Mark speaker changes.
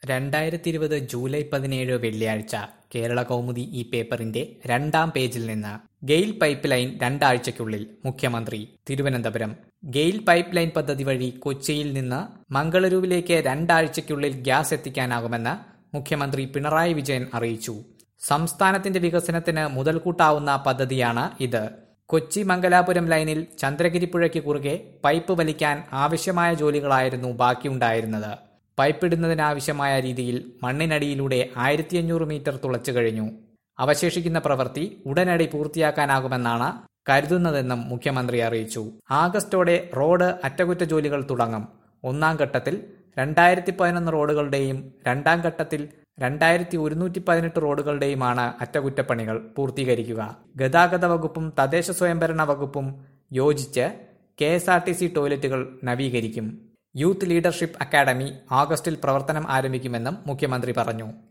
Speaker 1: രണ്ടായിരത്തി ഇരുപത് ജൂലൈ പതിനേഴ് വെള്ളിയാഴ്ച കേരള കൗമുദി ഈ പേപ്പറിന്റെ രണ്ടാം പേജിൽ നിന്ന് ഗെയിൽ പൈപ്പ് ലൈൻ രണ്ടാഴ്ചയ്ക്കുള്ളിൽ മുഖ്യമന്ത്രി തിരുവനന്തപുരം ഗെയിൽ പൈപ്പ് ലൈൻ പദ്ധതി വഴി കൊച്ചിയിൽ നിന്ന് മംഗളൂരുവിലേക്ക് രണ്ടാഴ്ചയ്ക്കുള്ളിൽ ഗ്യാസ് എത്തിക്കാനാകുമെന്ന് മുഖ്യമന്ത്രി പിണറായി വിജയൻ അറിയിച്ചു സംസ്ഥാനത്തിന്റെ വികസനത്തിന് മുതൽക്കൂട്ടാവുന്ന പദ്ധതിയാണ് ഇത് കൊച്ചി മംഗലാപുരം ലൈനിൽ ചന്ദ്രഗിരിപ്പുഴയ്ക്ക് കുറുകെ പൈപ്പ് വലിക്കാൻ ആവശ്യമായ ജോലികളായിരുന്നു ബാക്കിയുണ്ടായിരുന്നത് പൈപ്പിടുന്നതിനാവശ്യമായ രീതിയിൽ മണ്ണിനടിയിലൂടെ ആയിരത്തി അഞ്ഞൂറ് മീറ്റർ തുളച്ചു കഴിഞ്ഞു അവശേഷിക്കുന്ന പ്രവൃത്തി ഉടനടി പൂർത്തിയാക്കാനാകുമെന്നാണ് കരുതുന്നതെന്നും മുഖ്യമന്ത്രി അറിയിച്ചു ആഗസ്റ്റോടെ റോഡ് അറ്റകുറ്റജോലികൾ തുടങ്ങും ഒന്നാം ഘട്ടത്തിൽ രണ്ടായിരത്തി പതിനൊന്ന് റോഡുകളുടെയും രണ്ടാം ഘട്ടത്തിൽ രണ്ടായിരത്തി ഒരുന്നൂറ്റി പതിനെട്ട് റോഡുകളുടെയുമാണ് അറ്റകുറ്റപ്പണികൾ പൂർത്തീകരിക്കുക ഗതാഗത വകുപ്പും തദ്ദേശ സ്വയംഭരണ വകുപ്പും യോജിച്ച് K S R T C ടോയ്ലറ്റുകൾ നവീകരിക്കും യൂത്ത് ലീഡർഷിപ്പ് അക്കാദമി ആഗസ്റ്റിൽ പ്രവർത്തനം ആരംഭിക്കുമെന്നും മുഖ്യമന്ത്രി പറഞ്ഞു